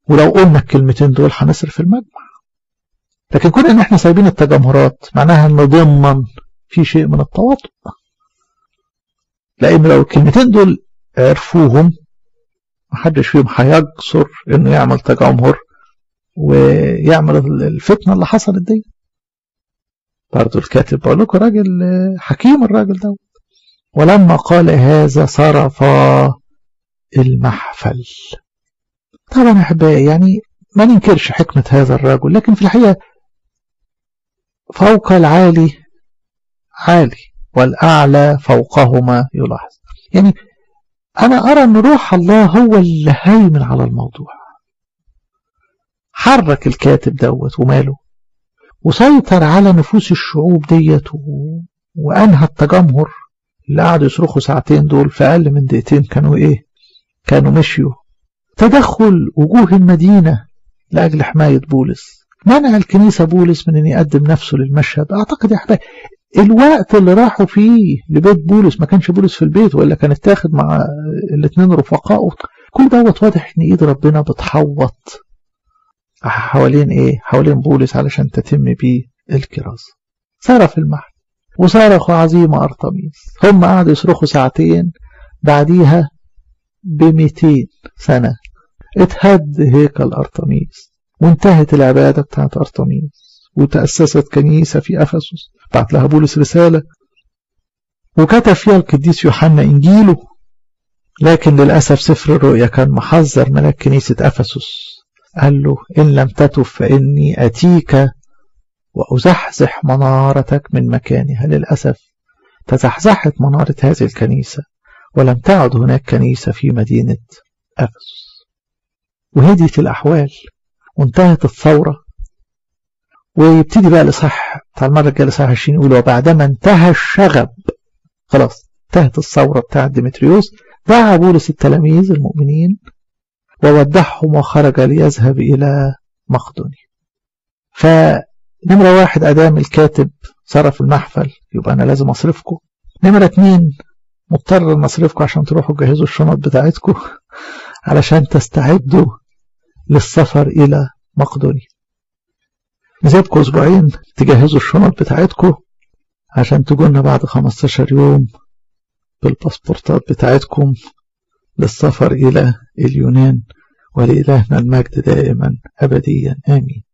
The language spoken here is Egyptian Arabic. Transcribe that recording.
ولو قلنا الكلمتين دول هنصرف المجمع لكن كون ان احنا سايبين التجمهرات معناها ان ضمن في شيء من التواطؤ لان لو الكلمتين دول عرفوهم محدش فيهم هيجسر انه يعمل تجمهر ويعمل الفتنة اللي حصلت دي برضه الكاتب بقول لكم راجل حكيم الراجل ده ولما قال هذا صرف المحفل طبعا احبائي يعني ما ننكرش حكمة هذا الرجل لكن في الحقيقة فوق العالي عالي والأعلى فوقهما يلاحظ يعني أنا أرى أن روح الله هو اللي هيمن على الموضوع حرك الكاتب دوت وماله وسيطر على نفوس الشعوب ديت و... وأنهى التجمهر اللي قعدوا يصرخوا ساعتين دول في أقل من دقيقتين كانوا إيه كانوا مشيوا تدخل وجوه المدينة لأجل حماية بولس منع الكنيسة بولس من أن يقدم نفسه للمشهد أعتقد يا أحبابي الوقت اللي راحوا فيه لبيت بولس ما كانش بولس في البيت ولا كان اتاخد مع الاثنين رفقائه كل دوت واضح ان ايد ربنا بتحوط حوالين ايه حوالين بولس علشان تتم بيه الكرازة صرف المحل وصرخوا عظيمة أرطميس هم قعدوا يصرخوا ساعتين بعديها بمئتين سنة اتهد هيكل أرطميس وانتهت العبادة بتاعت أرطميس وتأسست كنيسة في أفسس بعت لها بولس رسالة وكتب فيها القديس يوحنا إنجيله لكن للأسف سفر الرؤيا كان محذر ملاك كنيسة أفسس قال له إن لم تتب فإني أتيك وأزحزح منارتك من مكانها للأسف تزحزحت منارة هذه الكنيسة ولم تعد هناك كنيسة في مدينة أفسس وهديت الأحوال وانتهت الثورة ويبتدي بقى الإصحاح بتاع المرة الجاية الإصحاح 20 يقول وبعدما انتهى الشغب خلاص انتهت الثورة بتاعة ديمتريوس دعا بولس التلاميذ المؤمنين وودعهم وخرج ليذهب إلى مقدونيا فنمرة واحد أدام الكاتب صرف المحفل يبقى أنا لازم أصرفكم نمرة اتنين مضطر نصرفكم عشان تروحوا تجهزوا الشنط بتاعتكم علشان تستعدوا للسفر إلى مقدونيا نسيبكم أسبوعين تجهزوا الشنط بتاعتكم عشان تجونا بعد 15 يوم بالباسبورتات بتاعتكم للسفر إلى اليونان ولإلهنا المجد دائما أبديا آمين